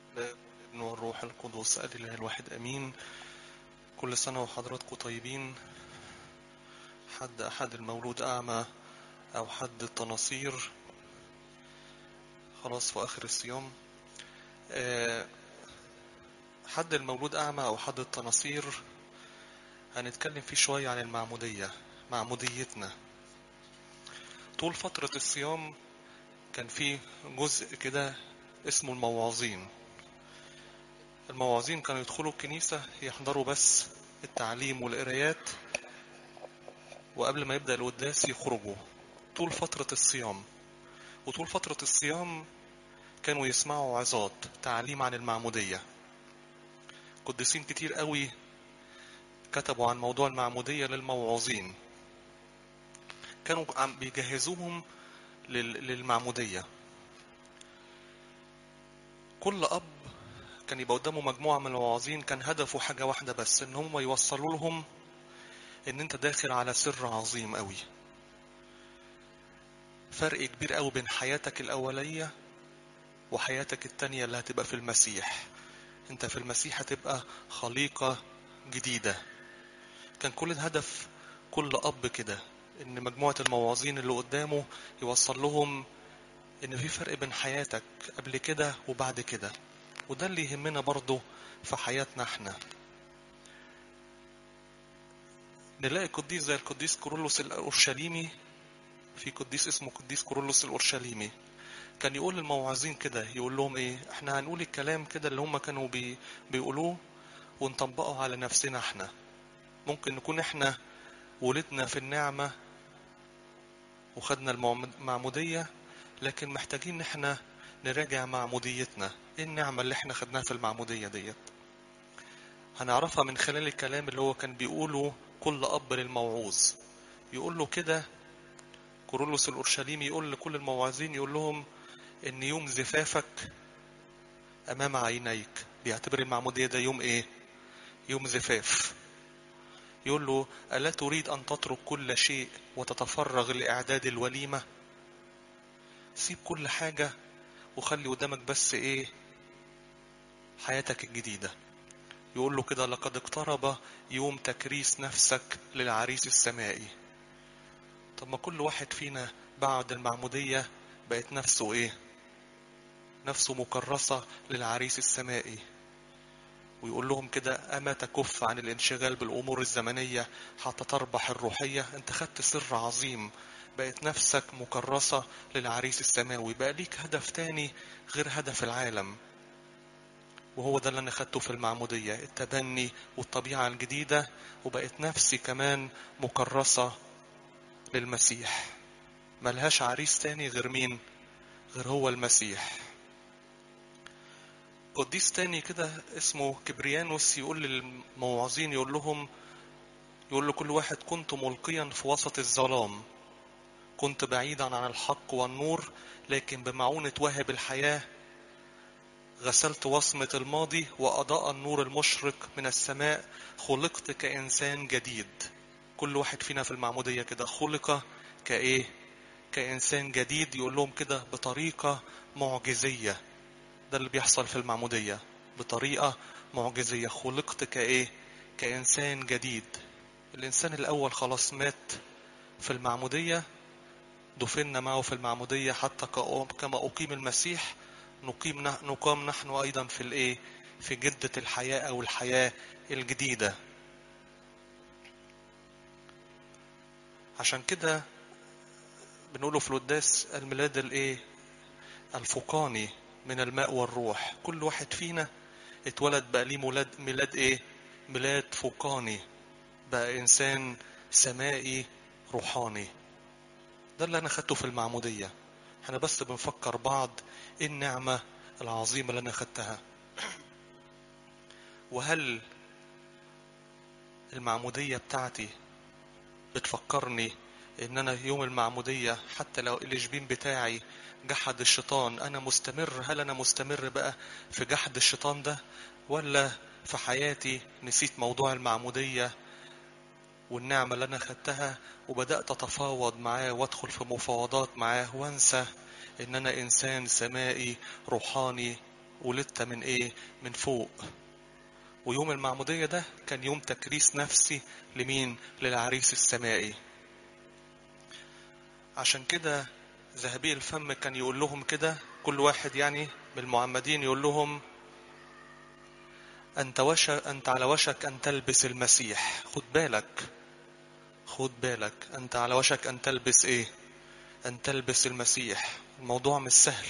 والابن والروح القدس الإله الواحد أمين كل سنة وحضراتكم طيبين حد أحد المولود أعمى أو حد التناصير خلاص في آخر الصيام آه، حد المولود أعمى أو حد التناصير هنتكلم فيه شوية عن المعمودية معموديتنا طول فترة الصيام كان في جزء كده اسمه الموعظين الموعظين كانوا يدخلوا الكنيسة يحضروا بس التعليم والقرايات وقبل ما يبدأ القداس يخرجوا طول فترة الصيام وطول فترة الصيام كانوا يسمعوا عظات تعليم عن المعمودية قديسين كتير قوي كتبوا عن موضوع المعمودية للموعظين كانوا عم بيجهزوهم لل- للمعمودية كل أب كان يبقى قدامه مجموعة من الوعاظين كان هدفه حاجة واحدة بس إن هم يوصلوا لهم إن أنت داخل على سر عظيم قوي فرق كبير قوي بين حياتك الأولية وحياتك التانية اللي هتبقى في المسيح أنت في المسيح هتبقى خليقة جديدة كان كل الهدف كل أب كده إن مجموعة الموعظين اللي قدامه يوصل لهم إن في فرق بين حياتك قبل كده وبعد كده وده اللي يهمنا برضه في حياتنا احنا نلاقي قديس زي القديس كورولوس الأورشليمي في قديس اسمه قديس كورولوس الأورشليمي كان يقول للموعظين كده يقول لهم ايه احنا هنقول الكلام كده اللي هم كانوا بي بيقولوه ونطبقه على نفسنا احنا ممكن نكون احنا ولدنا في النعمة وخدنا المعمودية لكن محتاجين ان احنا نراجع معموديتنا ايه النعمة اللي احنا خدناها في المعمودية ديت هنعرفها من خلال الكلام اللي هو كان بيقوله كل أب للموعوظ يقول له كده كورولوس الأورشليمي يقول لكل الموعظين يقول لهم إن يوم زفافك أمام عينيك بيعتبر المعمودية ده يوم إيه؟ يوم زفاف يقول له ألا تريد أن تترك كل شيء وتتفرغ لإعداد الوليمة؟ سيب كل حاجة وخلي قدامك بس إيه؟ حياتك الجديدة يقول له كده لقد اقترب يوم تكريس نفسك للعريس السمائي طب ما كل واحد فينا بعد المعمودية بقت نفسه ايه نفسه مكرسة للعريس السمائي ويقول لهم كده أما تكف عن الانشغال بالأمور الزمنية حتى تربح الروحية أنت خدت سر عظيم بقت نفسك مكرسة للعريس السماوي بقى ليك هدف تاني غير هدف العالم وهو ده اللي أنا خدته في المعمودية التبني والطبيعة الجديدة وبقت نفسي كمان مكرسة للمسيح ملهاش عريس تاني غير مين غير هو المسيح قديس تاني كده اسمه كبريانوس يقول للموعظين يقول لهم يقول لكل واحد كنت ملقيا في وسط الظلام كنت بعيدا عن الحق والنور لكن بمعونة واهب الحياة غسلت وصمة الماضي وأضاء النور المشرق من السماء خلقت كإنسان جديد كل واحد فينا في المعمودية كده خلق كإيه كإنسان جديد يقول لهم كده بطريقة معجزية ده اللي بيحصل في المعمودية بطريقة معجزية خلقت كإيه كإنسان جديد الإنسان الأول خلاص مات في المعمودية دفنا معه في المعمودية حتى كما أقيم المسيح نقيم نقام نحن أيضا في الإيه في جدة الحياة أو الحياة الجديدة عشان كده بنقوله في القداس الميلاد الايه الفوقاني من الماء والروح كل واحد فينا اتولد بقى ليه ميلاد ميلاد ايه ميلاد فوقاني بقى انسان سمائي روحاني ده اللي انا خدته في المعمودية احنا بس بنفكر بعض ايه النعمة العظيمة اللي انا خدتها وهل المعمودية بتاعتي بتفكرني ان انا يوم المعمودية حتى لو الاشبين بتاعي جحد الشيطان انا مستمر هل انا مستمر بقى في جحد الشيطان ده ولا في حياتي نسيت موضوع المعمودية والنعمة اللي انا خدتها وبدأت اتفاوض معاه وادخل في مفاوضات معاه وانسى ان انا انسان سمائي روحاني ولدت من ايه من فوق ويوم المعمودية ده كان يوم تكريس نفسي لمين للعريس السمائي عشان كده ذهبي الفم كان يقول لهم كده كل واحد يعني من المعمدين يقول لهم أنت, وشك أنت على وشك أن تلبس المسيح خد بالك خد بالك أنت على وشك أن تلبس إيه أن تلبس المسيح الموضوع مش سهل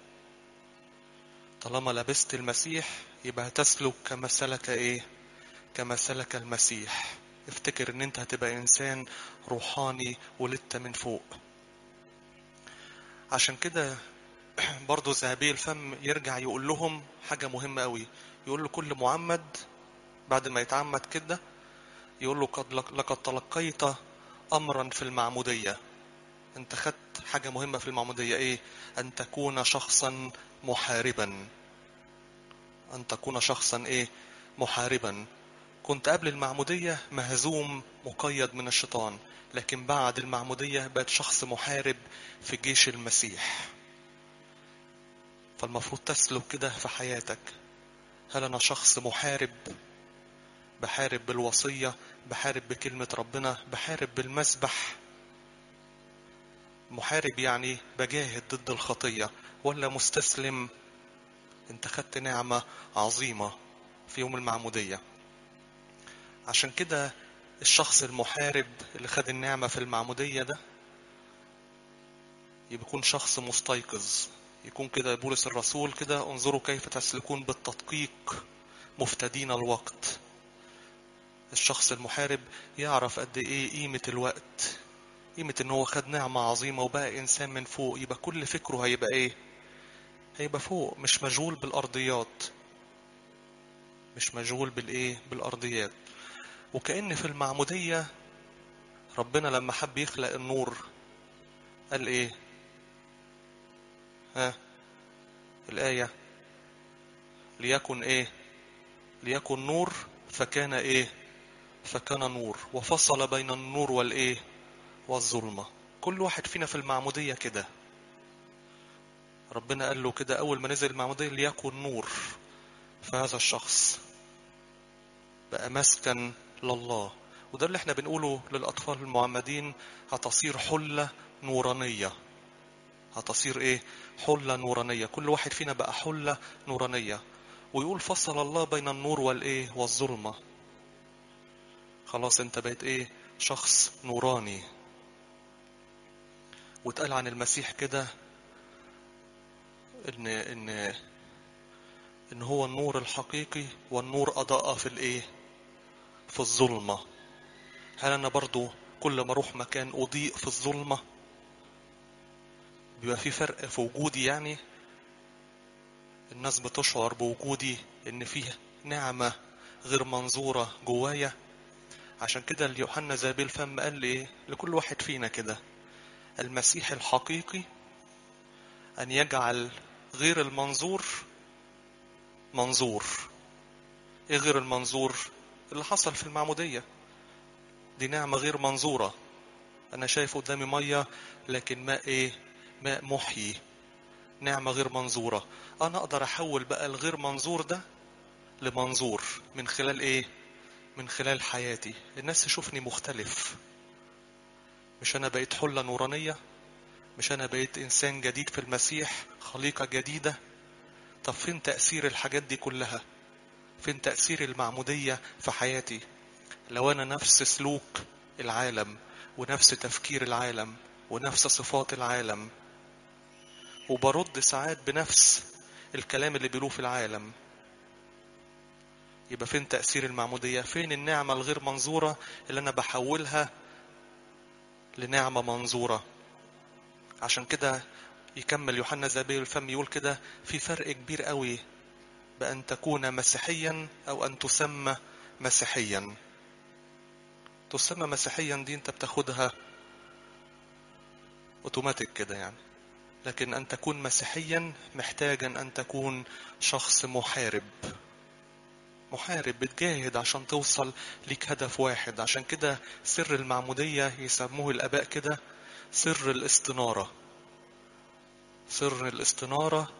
طالما لبست المسيح يبقى هتسلك كما سلك إيه كما سلك المسيح افتكر ان انت هتبقى انسان روحاني ولدت من فوق عشان كده برضو ذهبي الفم يرجع يقول لهم حاجة مهمة قوي يقول له كل معمد بعد ما يتعمد كده يقول له قد لقد تلقيت أمرا في المعمودية أنت خدت حاجة مهمة في المعمودية إيه أن تكون شخصا محاربا أن تكون شخصا إيه محاربا كنت قبل المعمودية مهزوم مقيد من الشيطان لكن بعد المعمودية بقت شخص محارب في جيش المسيح فالمفروض تسلك كده في حياتك هل أنا شخص محارب بحارب بالوصية بحارب بكلمة ربنا بحارب بالمسبح محارب يعني بجاهد ضد الخطية ولا مستسلم انت خدت نعمة عظيمة في يوم المعمودية عشان كده الشخص المحارب اللي خد النعمة في المعمودية ده يكون شخص مستيقظ يكون كده بولس الرسول كده انظروا كيف تسلكون بالتدقيق مفتدين الوقت الشخص المحارب يعرف قد ايه قيمة الوقت قيمة ان هو خد نعمة عظيمة وبقى انسان من فوق يبقى كل فكره هيبقى ايه هيبقى فوق مش مشغول بالارضيات مش مشغول بالايه بالارضيات وكأن في المعمودية ربنا لما حب يخلق النور قال ايه ها الآية ليكن ايه ليكن نور فكان ايه فكان نور وفصل بين النور والايه والظلمة كل واحد فينا في المعمودية كده ربنا قال له كده أول ما نزل المعمودية ليكن نور فهذا الشخص بقى مسكن لله وده اللي احنا بنقوله للأطفال المعمدين هتصير حلة نورانية هتصير ايه حلة نورانية كل واحد فينا بقى حلة نورانية ويقول فصل الله بين النور والايه والظلمة خلاص انت بقيت ايه شخص نوراني واتقال عن المسيح كده ان ان ان هو النور الحقيقي والنور اضاء في الايه في الظلمة هل انا برضو كل ما اروح مكان اضيء في الظلمة بيبقى في فرق في وجودي يعني الناس بتشعر بوجودي ان فيه نعمة غير منظورة جوايا عشان كده اليوحنا زابيل فم قال لي ايه لكل واحد فينا كده المسيح الحقيقي ان يجعل غير المنظور منظور ايه غير المنظور اللي حصل في المعمودية دي نعمة غير منظورة انا شايف قدامي مية لكن ماء ايه ماء محيي نعمة غير منظورة انا اقدر احول بقى الغير منظور ده لمنظور من خلال ايه من خلال حياتي الناس تشوفني مختلف مش انا بقيت حلة نورانية مش انا بقيت انسان جديد في المسيح خليقة جديدة طب فين تأثير الحاجات دي كلها فين تأثير المعمودية في حياتي لو انا نفس سلوك العالم ونفس تفكير العالم ونفس صفات العالم وبرد ساعات بنفس الكلام اللي بيقولوه في العالم يبقى فين تأثير المعمودية فين النعمة الغير منظورة اللي أنا بحولها لنعمة منظورة عشان كده يكمل يوحنا زابيل الفم يقول كده في فرق كبير قوي بأن تكون مسيحيا أو أن تسمى مسيحيا تسمى مسيحيا دي انت بتاخدها اوتوماتيك كده يعني لكن أن تكون مسيحيا محتاجا أن تكون شخص محارب محارب بتجاهد عشان توصل ليك هدف واحد عشان كده سر المعمودية يسموه الآباء كده سر الاستنارة سر الاستنارة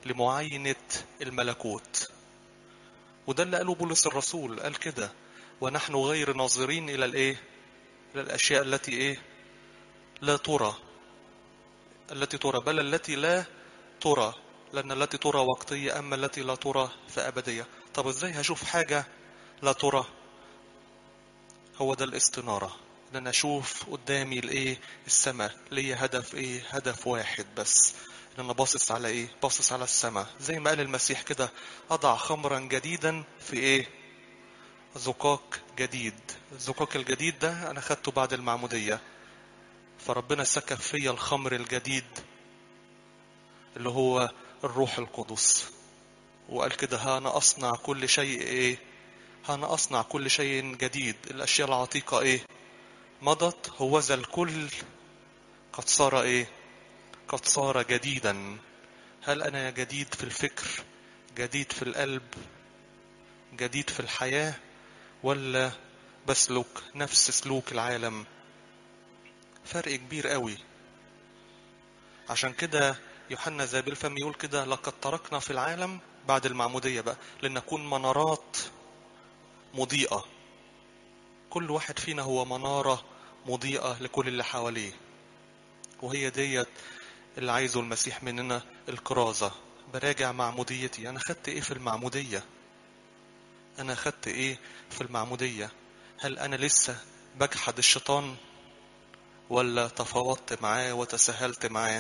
لمعاينة الملكوت وده اللي قاله بولس الرسول قال كده ونحن غير ناظرين إلى الإيه إلى الأشياء التي إيه لا ترى التي ترى بل التي لا ترى لأن التي ترى وقتية أما التي لا ترى فأبدية طب إزاي هشوف حاجة لا ترى هو ده الاستنارة ان انا اشوف قدامي الايه السماء ليا هدف ايه هدف واحد بس ان انا باصص على ايه باصص على السماء زي ما قال المسيح كده اضع خمرا جديدا في ايه زقاق جديد الزقاق الجديد ده انا خدته بعد المعمودية فربنا سكب فيا الخمر الجديد اللي هو الروح القدس وقال كده ها انا اصنع كل شيء ايه ها انا اصنع كل شيء جديد الاشياء العتيقة ايه مضت هوذا الكل قد صار ايه قد صار جديدا هل انا جديد في الفكر جديد في القلب جديد في الحياة ولا بسلك نفس سلوك العالم فرق كبير قوي عشان كده يوحنا ذا بالفم يقول كده لقد تركنا في العالم بعد المعمودية بقى لنكون منارات مضيئة كل واحد فينا هو منارة مضيئة لكل اللي حواليه وهي ديت اللي عايزه المسيح مننا الكرازة براجع معموديتي أنا خدت إيه في المعمودية أنا خدت إيه في المعمودية هل أنا لسه بجحد الشيطان ولا تفاوضت معاه وتساهلت معاه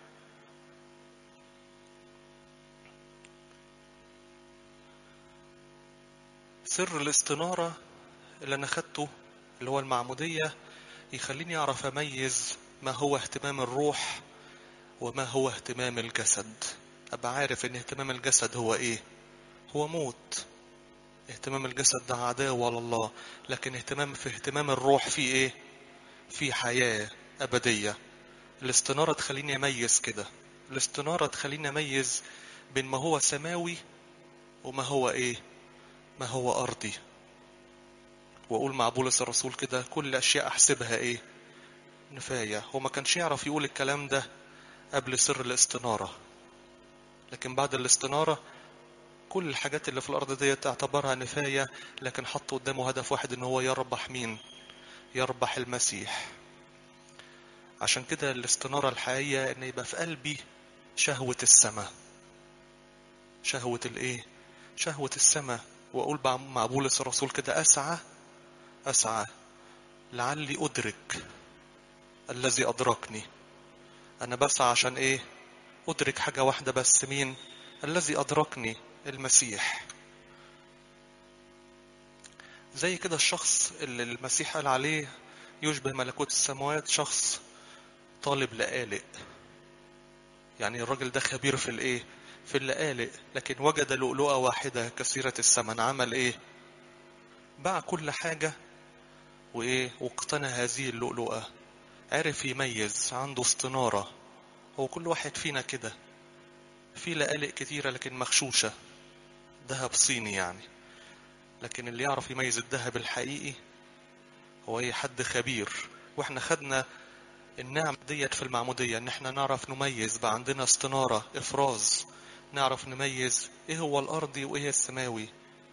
سر الاستنارة اللي أنا خدته اللي هو المعمودية يخليني أعرف أميز ما هو اهتمام الروح وما هو اهتمام الجسد أبقى عارف إن اهتمام الجسد هو إيه هو موت اهتمام الجسد ده عداوة لله لكن اهتمام في اهتمام الروح في إيه في حياة أبدية الاستنارة تخليني أميز كده الاستنارة تخليني أميز بين ما هو سماوي وما هو إيه ما هو أرضي وأقول مع بولس الرسول كده كل أشياء أحسبها إيه نفاية هو ما كانش يعرف يقول الكلام ده قبل سر الاستنارة لكن بعد الاستنارة كل الحاجات اللي في الأرض دي اعتبرها نفاية لكن حط قدامه هدف واحد إن هو يربح مين يربح المسيح عشان كده الاستنارة الحقيقية إن يبقى في قلبي شهوة السماء شهوة الإيه شهوة السماء وأقول مع بولس الرسول كده أسعى أسعى لعلي أدرك الذي أدركني أنا بسعى عشان إيه أدرك حاجة واحدة بس مين الذي أدركني المسيح زي كده الشخص اللي المسيح قال عليه يشبه ملكوت السماوات شخص طالب لقالق يعني الراجل ده خبير في الايه في اللقالق لكن وجد لؤلؤة واحدة كثيرة الثمن عمل ايه باع كل حاجة وايه واقتنى هذه اللؤلؤة عرف يميز عنده استنارة هو كل واحد فينا كده في لقالق كتيرة لكن مغشوشة ذهب صيني يعني لكن اللي يعرف يميز الذهب الحقيقي هو اي حد خبير واحنا خدنا النعم ديت في المعمودية ان احنا نعرف نميز بقى عندنا استنارة افراز نعرف نميز ايه هو الارضي وايه السماوي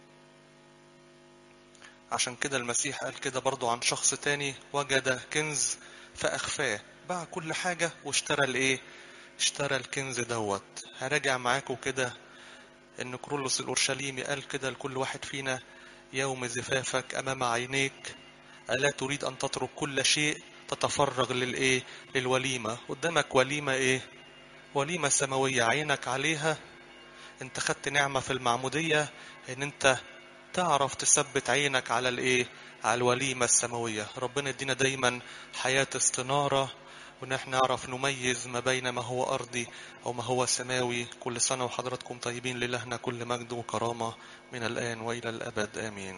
عشان كده المسيح قال كده برضو عن شخص تاني وجد كنز فاخفاه باع كل حاجة واشترى الايه اشترى الكنز دوت هراجع معاكم كده ان كرولوس الاورشليمي قال كده لكل واحد فينا يوم زفافك امام عينيك الا تريد ان تترك كل شيء تتفرغ للايه للوليمه قدامك وليمه ايه وليمه سماويه عينك عليها انت خدت نعمه في المعموديه ان انت تعرف تثبت عينك على الايه على الوليمه السماويه ربنا يدينا دايما حياه استناره وان احنا نعرف نميز ما بين ما هو ارضي او ما هو سماوي كل سنه وحضراتكم طيبين للهنا كل مجد وكرامه من الان والى الابد امين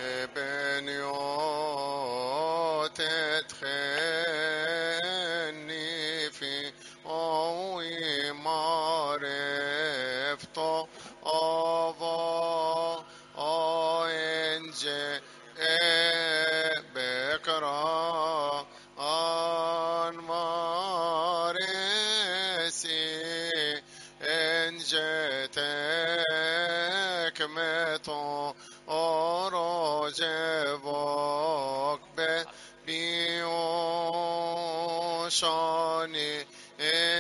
جبنيوت تدخلني في قوي معرفته أضاء أنج بكرة أن مارسي أنجل حكمته أرجبك بيوشاني